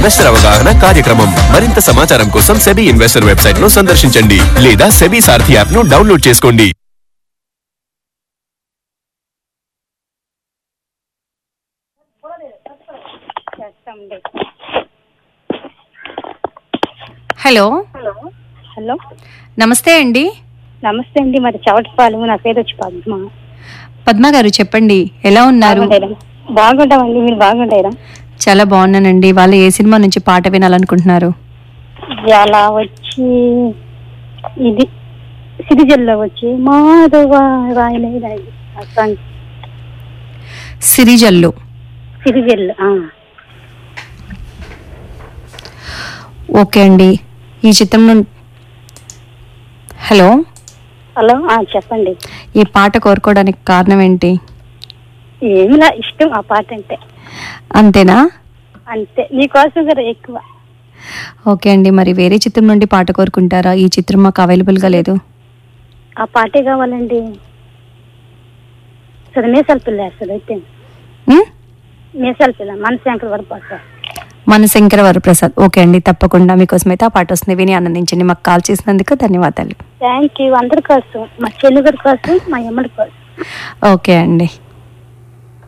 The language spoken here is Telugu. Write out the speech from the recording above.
ఇన్వెస్టర్ అవగాహన కార్యక్రమం మరింత సమాచారం కోసం సెబీ ఇన్వెస్టర్ వెబ్సైట్ ను సందర్శించండి లేదా సెబీ సారథి యాప్ ను డౌన్లోడ్ చేసుకోండి చేస్తామండి హలో హలో నమస్తే అండి నమస్తే అండి మరి చవటపాలెం నా పేరు వచ్చి పద్మ పద్మ గారు చెప్పండి ఎలా ఉన్నారు బాగుంటారా బాగుంటామండి మీరు బాగుంటారా చాలా బాగున్నానండి వాళ్ళు ఏ సినిమా నుంచి పాట వినాలనుకుంటున్నారు ఇలా వచ్చి ఇది సిరిజల్లో వచ్చి మాధవ రాయలేదు ఆ సాంగ్ సిరిజల్లు సిరిజల్ ఆ. ఓకే అండి ఈ చిత్రం నుండి హలో హలో ఆ, చెప్పండి ఈ పాట కోరుకోవడానికి కారణం ఏంటి ఏమిలా ఇష్టం ఆ పాట అంటే అంతేనా అంతే నీకోసం కదా ఎక్కువ ఓకే అండి మరి వేరే చిత్రం నుండి పాట కోరుకుంటారా ఈ చిత్రం మాకు అవైలబుల్గా లేదు ఆ పాటే కావాలండి సరే మీసాల పిల్ల వేస్తుంది అయితే ఉమ్? మీసాల పిల్ల మన శంకర్ వరకు వస్తారు మన శంకర వరప్రసాద్ ఓకే అండి తప్పకుండా మీకోసం అయితే ఆ పాట వస్తుంది విని ఆనందించండి మాకు కాల్ చేసినందుకు ధన్యవాదాలు థ్యాంక్ యూ అందరి కోసం మా చెల్లి గారి కోసం మా అమ్మడి కోసం ఓకే అండి